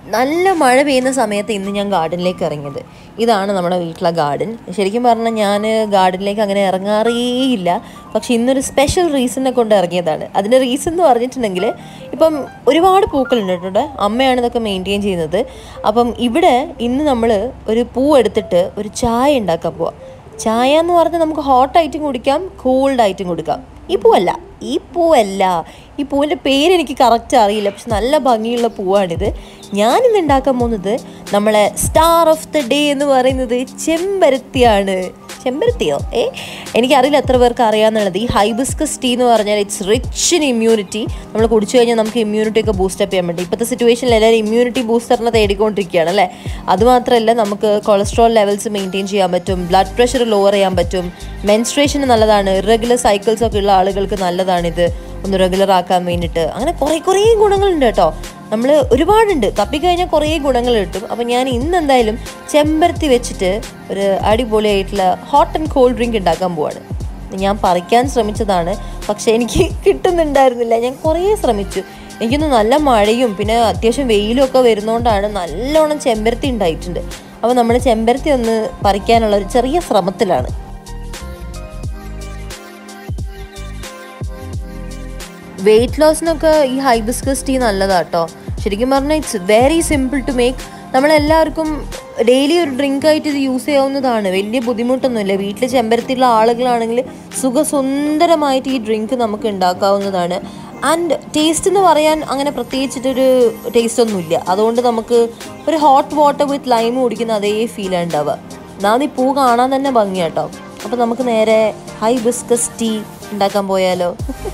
നല്ല മഴ പെയ്യുന്ന സമയത്ത് ഇന്ന് ഞാൻ ഗാർഡനിലേക്ക് ഇറങ്ങിയത് ഇതാണ് നമ്മുടെ വീട്ടിലെ ഗാർഡൻ ശരിക്കും പറഞ്ഞാൽ ഞാൻ ഗാർഡനിലേക്ക് അങ്ങനെ ഇറങ്ങാറേയില്ല പക്ഷെ ഇന്നൊരു സ്പെഷ്യൽ റീസണിനെ കൊണ്ട് ഇറങ്ങിയതാണ് അതിൻ്റെ റീസൺ എന്ന് പറഞ്ഞിട്ടുണ്ടെങ്കിൽ ഇപ്പം ഒരുപാട് പൂക്കളുണ്ട് കേട്ടോ അമ്മയാണ് ഇതൊക്കെ മെയിൻറ്റെയിൻ ചെയ്യുന്നത് അപ്പം ഇവിടെ ഇന്ന് നമ്മൾ ഒരു പൂ എടുത്തിട്ട് ഒരു ചായ ഉണ്ടാക്കാൻ പോവാം ചായ എന്ന് പറഞ്ഞാൽ നമുക്ക് ഹോട്ടായിട്ടും കുടിക്കാം കൂൾഡ് ആയിട്ടും കൊടുക്കാം ഈ പൂവല്ല ഈ പൂവല്ല ഈ പൂവിൻ്റെ പേര് എനിക്ക് കറക്റ്റ് അറിയില്ല പക്ഷെ നല്ല ഭംഗിയുള്ള പൂവാണിത് ഞാനിന്ന് ഉണ്ടാക്കാൻ പോകുന്നത് നമ്മളെ സ്റ്റാർ ഓഫ് ദ ഡേ എന്ന് പറയുന്നത് ചെമ്പരത്തിയാണ് ചെമ്പരത്തിയോ ഏ എനിക്കറിയില്ല എത്ര പേർക്ക് അറിയാമെന്നുള്ളത് ഈ ഹൈബിസ്കസ് ടീ എന്ന് പറഞ്ഞാൽ ഇറ്റ്സ് റിച്ച് ഇൻ ഇമ്മ്യൂണിറ്റി നമ്മൾ കുടിച്ചു കഴിഞ്ഞാൽ നമുക്ക് ഇമ്മ്യൂണിറ്റി ഒക്കെ ബൂസ്റ്റപ്പ് ചെയ്യാൻ പറ്റും ഇപ്പോഴത്തെ സിറ്റുവേഷനിൽ എല്ലാവരും ഇമ്മ്യൂണിറ്റി ബൂസ്റ്ററിനെ തേടിക്കൊണ്ടിരിക്കുകയാണ് അല്ലേ അതുമാത്രമല്ല നമുക്ക് കൊളസ്ട്രോൾ ലെവൽസ് മെയിൻറ്റെയിൻ ചെയ്യാൻ പറ്റും ബ്ലഡ് പ്രഷർ ലോവർ ചെയ്യാൻ പറ്റും മെൻസ്ട്രേഷന് നല്ലതാണ് ഇറഗുലർ സൈക്കിൾസ് ഒക്കെ ഉള്ള ആളുകൾക്ക് നല്ലതാണിത് ഒന്ന് റെഗുലർ ആക്കാൻ വേണ്ടിയിട്ട് അങ്ങനെ കുറേ കുറേ ഗുണങ്ങളുണ്ട് കേട്ടോ നമ്മൾ ഒരുപാടുണ്ട് തപ്പിക്കഴിഞ്ഞാൽ കുറേ ഗുണങ്ങൾ കിട്ടും അപ്പം ഞാൻ ഇന്ന് എന്തായാലും ചെമ്പരത്തി വെച്ചിട്ട് ഒരു അടിപൊളിയായിട്ടുള്ള ഹോട്ട് ആൻഡ് കോൾഡ് ഡ്രിങ്ക് ഉണ്ടാക്കാൻ പോവാണ് ഞാൻ പറിക്കാൻ ശ്രമിച്ചതാണ് പക്ഷേ എനിക്ക് കിട്ടുന്നുണ്ടായിരുന്നില്ല ഞാൻ കുറേ ശ്രമിച്ചു എനിക്കൊന്ന് നല്ല മഴയും പിന്നെ അത്യാവശ്യം വെയിലും ഒക്കെ വരുന്നതുകൊണ്ടാണ് നല്ലോണം ചെമ്പരത്തി ഉണ്ടായിട്ടുണ്ട് അപ്പോൾ നമ്മൾ ചെമ്പരത്തി ഒന്ന് പറിക്കാനുള്ള ഒരു ചെറിയ ശ്രമത്തിലാണ് വെയിറ്റ് ലോസിനൊക്കെ ഈ ഹൈബിസ്കസ് ടീ നല്ലതാട്ടോ ശരിക്കും പറഞ്ഞാൽ it's very simple to make നമ്മളെല്ലാവർക്കും ഡെയിലി ഒരു ഡ്രിങ്ക് ആയിട്ട് ഇത് യൂസ് ചെയ്യാവുന്നതാണ് വലിയ ബുദ്ധിമുട്ടൊന്നുമില്ല വീട്ടിൽ ചെമ്പരത്തിയുള്ള ആളുകളാണെങ്കിൽ സുഖസുന്ദരമായിട്ട് ഈ ഡ്രിങ്ക് നമുക്ക് ഉണ്ടാക്കാവുന്നതാണ് ആൻഡ് ടേസ്റ്റ് എന്ന് പറയാൻ അങ്ങനെ പ്രത്യേകിച്ചിട്ടൊരു ടേസ്റ്റ് ഒന്നുമില്ല അതുകൊണ്ട് നമുക്ക് ഒരു ഹോട്ട് വാട്ടർ വിത്ത് ലൈം കുടിക്കുന്ന അതേ ഫീലാണ് ഉണ്ടാവുക നാം ഈ പൂ കാണാൻ തന്നെ ഭംഗിയാട്ടോ അപ്പോൾ നമുക്ക് നേരെ ഹൈ ബിസ്കസ് ടീ ഉണ്ടാക്കാൻ പോയാലോ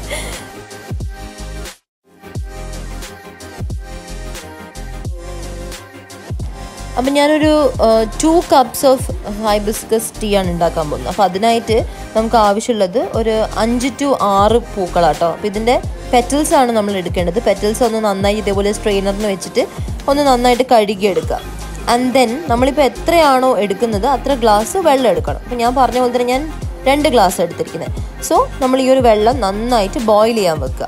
അപ്പം ഞാനൊരു two cups of hibiscus tea ആണ് ഉണ്ടാക്കാൻ പോകുന്നത് അപ്പോൾ അതിനായിട്ട് നമുക്ക് ആവശ്യമുള്ളത് ഒരു അഞ്ച് ടു ആറ് പൂക്കളാട്ടോ അപ്പോൾ ഇതിൻ്റെ പെറ്റൽസ് ആണ് നമ്മൾ എടുക്കേണ്ടത് പെറ്റൽസ് ഒന്ന് നന്നായി ഇതേപോലെ സ്ട്രെയിനറിന് വെച്ചിട്ട് ഒന്ന് നന്നായിട്ട് കഴുകിയെടുക്കുക ആൻഡ് ദെൻ നമ്മളിപ്പോൾ എത്രയാണോ എടുക്കുന്നത് അത്ര ഗ്ലാസ് വെള്ളം എടുക്കണം അപ്പോൾ ഞാൻ പറഞ്ഞ പോലെ തന്നെ ഞാൻ രണ്ട് ഗ്ലാസ് എടുത്തിരിക്കുന്നത് സോ നമ്മൾ ഈ ഒരു വെള്ളം നന്നായിട്ട് ബോയിൽ ചെയ്യാൻ വെക്കുക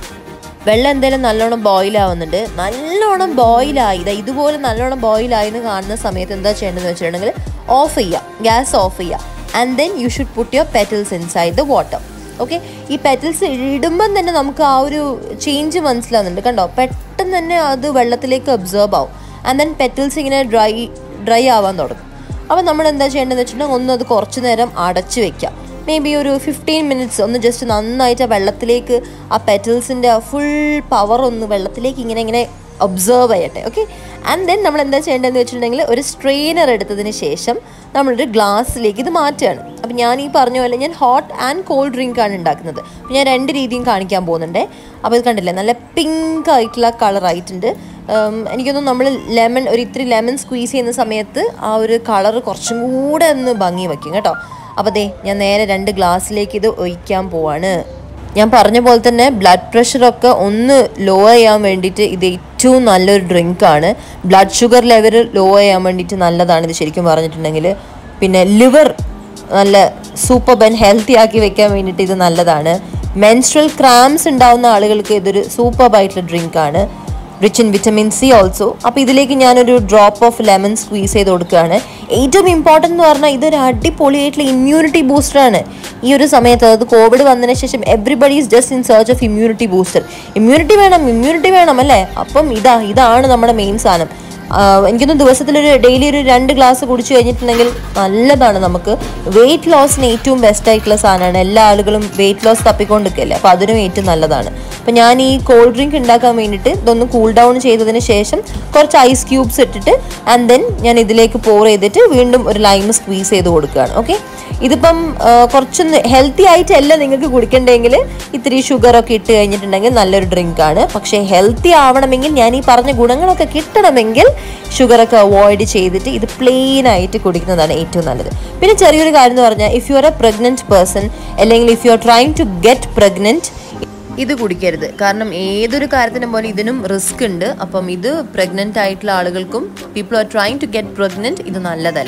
വെള്ളം എന്തായാലും നല്ലോണം ബോയിൽ ആവുന്നുണ്ട് നല്ലോണം ബോയിലായി ഇതാ ഇതുപോലെ നല്ലോണം ബോയിലായി എന്ന് കാണുന്ന സമയത്ത് എന്താ ചെയ്യേണ്ടതെന്ന് വെച്ചിട്ടുണ്ടെങ്കിൽ ഓഫ് ചെയ്യുക ഗ്യാസ് ഓഫ് ചെയ്യുക and then you should put your petals inside the water okay ഈ പെറ്റൽസ് ഇടുമ്പം തന്നെ നമുക്ക് ആ ഒരു ചേഞ്ച് മനസ്സിലാവുന്നുണ്ട് കണ്ടോ പെട്ടെന്ന് തന്നെ അത് വെള്ളത്തിലേക്ക് അബ്സേർവ് ആവും ആൻഡ് ദെൻ പെറ്റൽസ് ഇങ്ങനെ ഡ്രൈ ഡ്രൈ ആവാൻ തുടങ്ങും അപ്പോൾ നമ്മൾ എന്താ ചെയ്യേണ്ടതെന്ന് വെച്ചിട്ടുണ്ടെങ്കിൽ ഒന്ന് അത് കുറച്ച് നേരം അടച്ച് വെക്കാം മേ ബി ഒരു ഫിഫ്റ്റീൻ മിനിറ്റ്സ് ഒന്ന് ജസ്റ്റ് നന്നായിട്ട് ആ വെള്ളത്തിലേക്ക് ആ പെറ്റൽസിൻ്റെ ഫുൾ പവർ ഒന്ന് വെള്ളത്തിലേക്ക് ഇങ്ങനെ ഇങ്ങനെ ഒബ്സേർവ് ചെയ്യട്ടെ ഓക്കെ ആൻഡ് ദെൻ നമ്മൾ എന്താ ചെയ്യേണ്ടതെന്ന് വെച്ചിട്ടുണ്ടെങ്കിൽ ഒരു സ്ട്രെയിനർ എടുത്തതിന് ശേഷം നമ്മളൊരു ഗ്ലാസ്സിലേക്ക് ഇത് മാറ്റുകയാണ് അപ്പം ഞാൻ ഈ പറഞ്ഞ പോലെ ഞാൻ ഹോട്ട് ആൻഡ് കോൾഡ് ഡ്രിങ്ക് ആണ് ഉണ്ടാക്കുന്നത് അപ്പം ഞാൻ രണ്ട് രീതിയും കാണിക്കാൻ പോകുന്നുണ്ട് അപ്പോൾ ഇത് കണ്ടില്ലേ നല്ല പിങ്ക് ആയിട്ടുള്ള കളർ ആയിട്ടുണ്ട് എനിക്കൊന്നും നമ്മൾ ലെമൺ ഒരു ഇത്തിരി ലെമൺ സ്ക്വീസ് ചെയ്യുന്ന സമയത്ത് ആ ഒരു കളർ കുറച്ചും കൂടെ ഒന്ന് ഭംഗി വയ്ക്കും കേട്ടോ അപ്പോൾ ദേ ഞാൻ നേരെ രണ്ട് ഗ്ലാസ്സിലേക്ക് ഇത് ഒഴിക്കാൻ പോവാണ് ഞാൻ പറഞ്ഞ പോലെ തന്നെ ബ്ലഡ് പ്രഷറൊക്കെ ഒന്ന് ലോ ചെയ്യാൻ വേണ്ടിയിട്ട് ഇത് ഏറ്റവും നല്ലൊരു ഡ്രിങ്കാണ് ബ്ലഡ് ഷുഗർ ലെവൽ ലോ ചെയ്യാൻ വേണ്ടിയിട്ട് നല്ലതാണ് ഇത് ശരിക്കും പറഞ്ഞിട്ടുണ്ടെങ്കിൽ പിന്നെ ലിവർ നല്ല സൂപ്പർ ബെൻ ഹെൽത്തി ആക്കി വെക്കാൻ വേണ്ടിയിട്ട് ഇത് നല്ലതാണ് മെൻസ്ട്രൽ ക്രാംസ് ഉണ്ടാവുന്ന ആളുകൾക്ക് ഇതൊരു സൂപ്പർബായിട്ടുള്ള ഡ്രിങ്കാണ് rich in vitamin C also അപ്പോൾ ഇതിലേക്ക് ഞാനൊരു ഡ്രോപ്പ് ഓഫ് ലെമൺ സ്ക്വീസ് ചെയ്ത് കൊടുക്കുകയാണ് ഏറ്റവും ഇമ്പോർട്ടൻ്റ് എന്ന് പറഞ്ഞാൽ ഇതൊരു അടിപൊളിയായിട്ടുള്ള ഇമ്മ്യൂണിറ്റി ബൂസ്റ്ററാണ് ഈ ഒരു സമയത്ത് അതായത് കോവിഡ് വന്നതിന് ശേഷം everybody is just in search of immunity booster immunity വേണം ഇമ്മ്യൂണിറ്റി വേണം അല്ലേ അപ്പം ഇതാ ഇതാണ് നമ്മുടെ മെയിൻ സാധനം എനിക്കൊന്ന് ദിവസത്തിലൊരു ഡെയിലി ഒരു രണ്ട് ഗ്ലാസ് കുടിച്ചു കഴിഞ്ഞിട്ടുണ്ടെങ്കിൽ നല്ലതാണ് നമുക്ക് വെയിറ്റ് ലോസിന് ഏറ്റവും ബെസ്റ്റ് ആയിട്ടുള്ള സാധനമാണ് എല്ലാ ആളുകളും വെയിറ്റ് ലോസ് തപ്പിക്കൊണ്ടിരിക്കുകയല്ലേ അപ്പോൾ അതിനും ഏറ്റവും നല്ലതാണ് അപ്പോൾ ഞാൻ ഈ കോൾഡ് ഡ്രിങ്ക് ഉണ്ടാക്കാൻ വേണ്ടിയിട്ട് ഇതൊന്ന് കൂൾ ഡൗൺ ചെയ്തതിന് ശേഷം കുറച്ച് ഐസ് ക്യൂബ്സ് ഇട്ടിട്ട് ആൻഡ് ദെൻ ഞാൻ ഇതിലേക്ക് പോർ ചെയ്തിട്ട് വീണ്ടും ഒരു ലൈം സ്ക്വീസ് ചെയ്ത് കൊടുക്കുകയാണ് ഓക്കെ ഇതിപ്പം കുറച്ചൊന്ന് ഹെൽത്തി ആയിട്ടല്ല നിങ്ങൾക്ക് കുടിക്കണ്ടെങ്കിൽ ഇത്തിരി ഷുഗറൊക്കെ ഇട്ട് കഴിഞ്ഞിട്ടുണ്ടെങ്കിൽ നല്ലൊരു ഡ്രിങ്കാണ് പക്ഷേ ഹെൽത്തി ആവണമെങ്കിൽ ഞാൻ ഈ പറഞ്ഞ ഗുണങ്ങളൊക്കെ കിട്ടണമെങ്കിൽ ഷുഗറൊക്കെ അവോയ്ഡ് ചെയ്തിട്ട് ഇത് പ്ലെയിൻ ആയിട്ട് കുടിക്കുന്നതാണ് ഏറ്റവും നല്ലത് പിന്നെ ചെറിയൊരു കാര്യം എന്ന് പറഞ്ഞാൽ if you are a pregnant person അല്ലെങ്കിൽ if you are trying to get pregnant ഇത് കുടിക്കരുത് കാരണം ഏതൊരു കാര്യത്തിനും പോലെ ഇതിനും റിസ്ക് ഉണ്ട് അപ്പം ഇത് പ്രഗ്നൻ്റ് ആയിട്ടുള്ള ആളുകൾക്കും people are trying to get pregnant ഇത് നല്ലതല്ല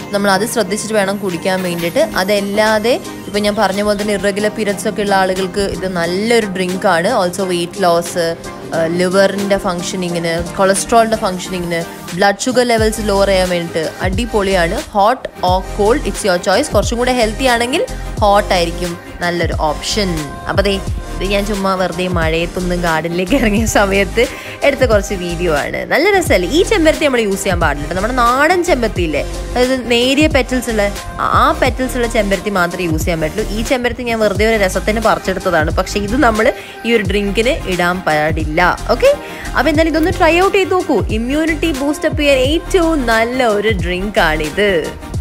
നമ്മൾ അത് ശ്രദ്ധിച്ചിട്ട് വേണം കുടിക്കാൻ വേണ്ടിയിട്ട് അതല്ലാതെ ഇപ്പം ഞാൻ പറഞ്ഞ പോലെ തന്നെ ഇറഗുലർ പീരിയഡ്സ് ഒക്കെ ഉള്ള ആളുകൾക്ക് ഇത് നല്ലൊരു ഡ്രിങ്ക് ആണ് ഓൾസോ വെയിറ്റ് ലോസ് ലിവറിൻ്റെ ഫങ്ഷനിങ്ങിന് കൊളസ്ട്രോളിൻ്റെ ഫങ്ഷനിങ്ങിന് ബ്ലഡ് ഷുഗർ ലെവൽസ് ലോവർ ചെയ്യാൻ വേണ്ടിയിട്ട് അടിപൊളിയാണ് hot or cold it's your choice കുറച്ചും കൂടെ ഹെൽത്തി ആണെങ്കിൽ ഹോട്ട് ആയിരിക്കും നല്ലൊരു ഓപ്ഷൻ അപ്പോൾ ദേ ഇത് ഞാൻ ചുമ്മാ വെറുതെ മഴയത്തൊന്നും ഗാർഡനിലേക്ക് ഇറങ്ങിയ സമയത്ത് എടുത്ത കുറച്ച് വീഡിയോ ആണ് നല്ല രസമല്ലേ ഈ ചെമ്പരത്തി നമ്മൾ യൂസ് ചെയ്യാൻ പാടില്ല കേട്ടോ. നമ്മുടെ നാടൻ ചെമ്പരത്തി ഇല്ലേ അതായത് നേരിയ പെറ്റൽസ് ഉള്ള ആ പെറ്റൽസ് ഉള്ള ചെമ്പരത്തി മാത്രമേ യൂസ് ചെയ്യാൻ പറ്റുള്ളൂ ഈ ചെമ്പരത്തി ഞാൻ വെറുതെ ഒരു രസത്തിന് പറിച്ചെടുത്തതാണ് പക്ഷേ ഇത് നമ്മൾ ഈ ഒരു ഡ്രിങ്കിന് ഇടാൻ പാടില്ല ഓക്കെ അപ്പോൾ എന്തായാലും ഇതൊന്ന് ട്രൈ ഔട്ട് ചെയ്ത് നോക്കൂ ഇമ്മ്യൂണിറ്റി ബൂസ്റ്റപ്പ് ചെയ്യാൻ ഏറ്റവും നല്ല ഒരു ഡ്രിങ്ക് ആണിത്